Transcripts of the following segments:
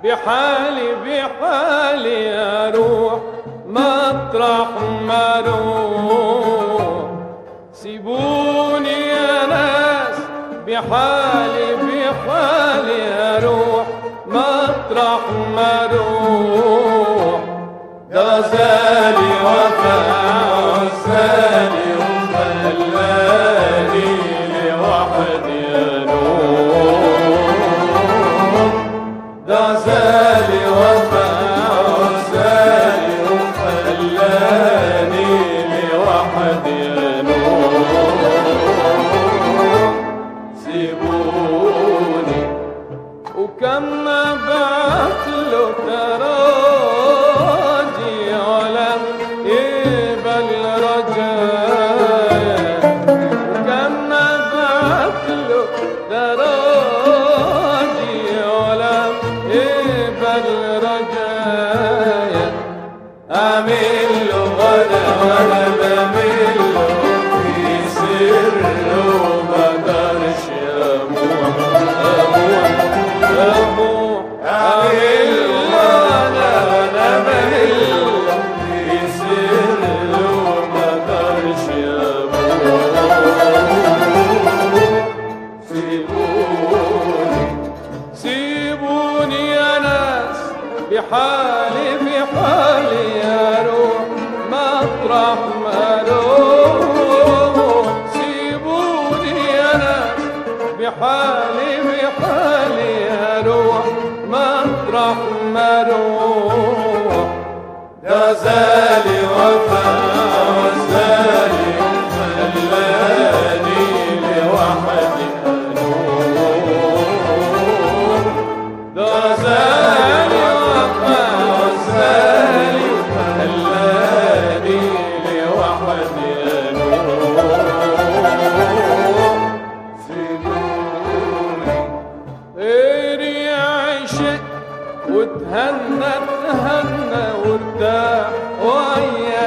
بحالي بحالي اروح مطرح ما اروح سيبوني يا ناس بحالي بحالي اروح مطرح ما اروح ده زالي وفا عزالي وخلاني لوحدي انوح ده زالي وفا عزالي وخلاني لوحدي انوح سيبوني وكم بعت له تراجي ولم يقبل رجايا وكم بعت له تراجي ولم يقبل رجايا أعمل له غدا وأنا بعمل له في سر وما قدرش أبوح أبوح أبوح أعمل له أنا وأنا بعمل له في سر وما قدرش أبوح سيبوني سيبوني يا ناس بحالي بحالي اروح مطرح ما اروح سيبوني يا ناس بحالي بحالي اروح مطرح ما اروح ده زالي وفا وزالي خلاني لوحدي انوح ده زالي وفا وزالي خلاني لوحدي انوح سيبوني غيري عشق وتهنى تهنى وارتاح ويا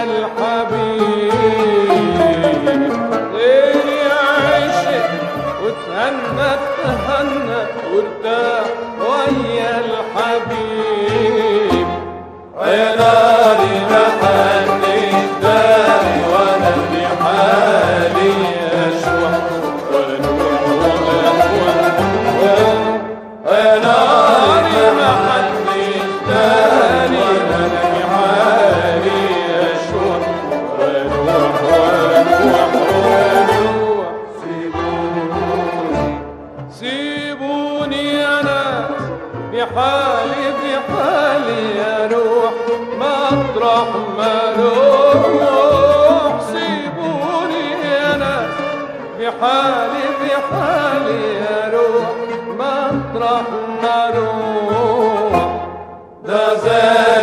الحبيب غيري عشق وتهنى تهنى وارتاح ويا الحبيب يا ناري محني داري وانا بحالي اشوح يا ناري محني داري وانا بحالي اشوح ونوح ونوح ونوح سيبوني سيبوني يا ناس بحالي بحالي اروح مطرح ما اروح سيبوني يا ناس بحالي بحالي اروح مطرح ما اروح ده زاد